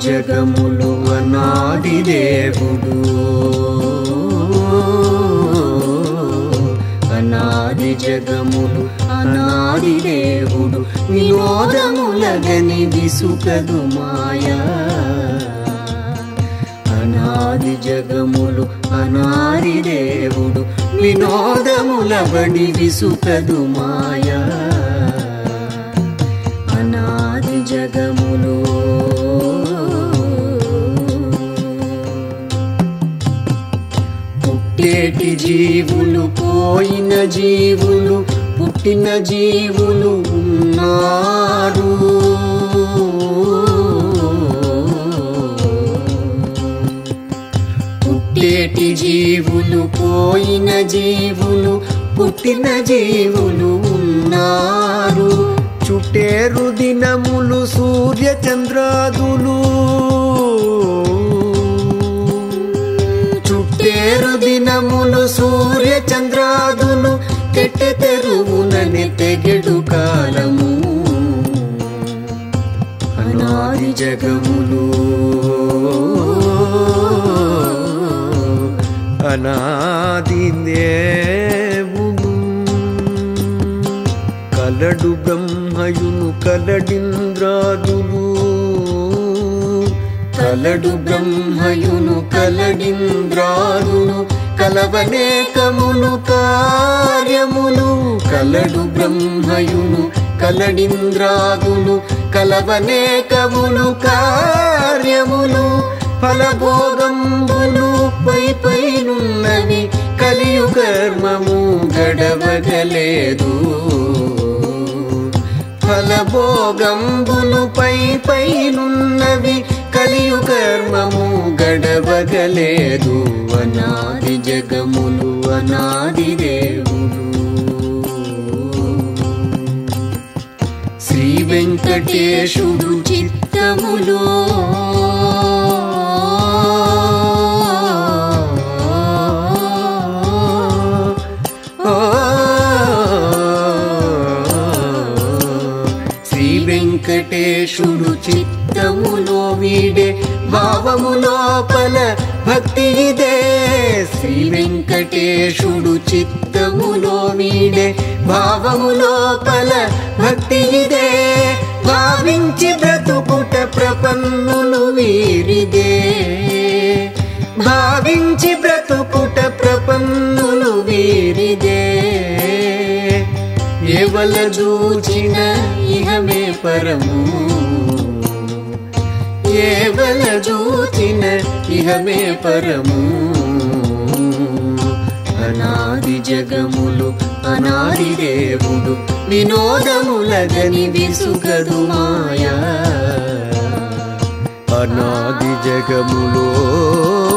జగములు అనాది దేవుడు అనాది జగములు అనాది దేవుడు వినోదములగని విసుకదు మాయా అనాది జగములు అనాది దేవుడు వినోదముల బడి విసుకదు మాయా అనాది జగములు పుట్టేటి జీవులు పోయిన జీవులు పుట్టిన జీవులు ఉన్నారు పుట్టేటి జీవులు పోయిన జీవులు పుట్టిన జీవులు ఉన్నారు చుట్టేరు దినములు సూర్య చంద్రాదులు చుట్టేరు దినములు సూర్య చంద్రాదులు కెట్టె తెరువునని తెగెడు కాలము అనాది జగములు అనాది దేవుడు కలడు బ్రహ్మయును కలడింద్రాదులు కలడు బ్రహ్మయును కలడింద్రాదులు కలవనేకములు కార్యములు కలడు బ్రహ్మయును కలడింద్రాదులు కలవనేకములు కార్యములు ఫలభోగంబులు పై పైనున్నవి కలియు కర్మము గడవగలేదు ఫలభోగంబులు పై పైనున్నవి కలియు కర్మము గడవగలేదు అనాది జగములు అనాది దేవుడు శ్రీ వెంకటేశుడు చిత్తములో శ్రీ వెంకటేశుడు చిత్తములో వీడే భావము లోపల భక్తి ఇదే శ్రీ వెంకటేశుడు చిత్తములో వీడే భావము లోపల భక్తి ఇదే భావించి బ్రతుకుట ప్రపన్నులు వీరిదే భావించి బ్రతుకుట ప్రపన్నులు వీరిదే ఎవల చూచిన ఇహమే పరము ఏవల చూచిన ఇహమే పరము అనాది జగములు అనాది దేవుడు వినోదములగని విసుగదు మాయా అనాది జగములో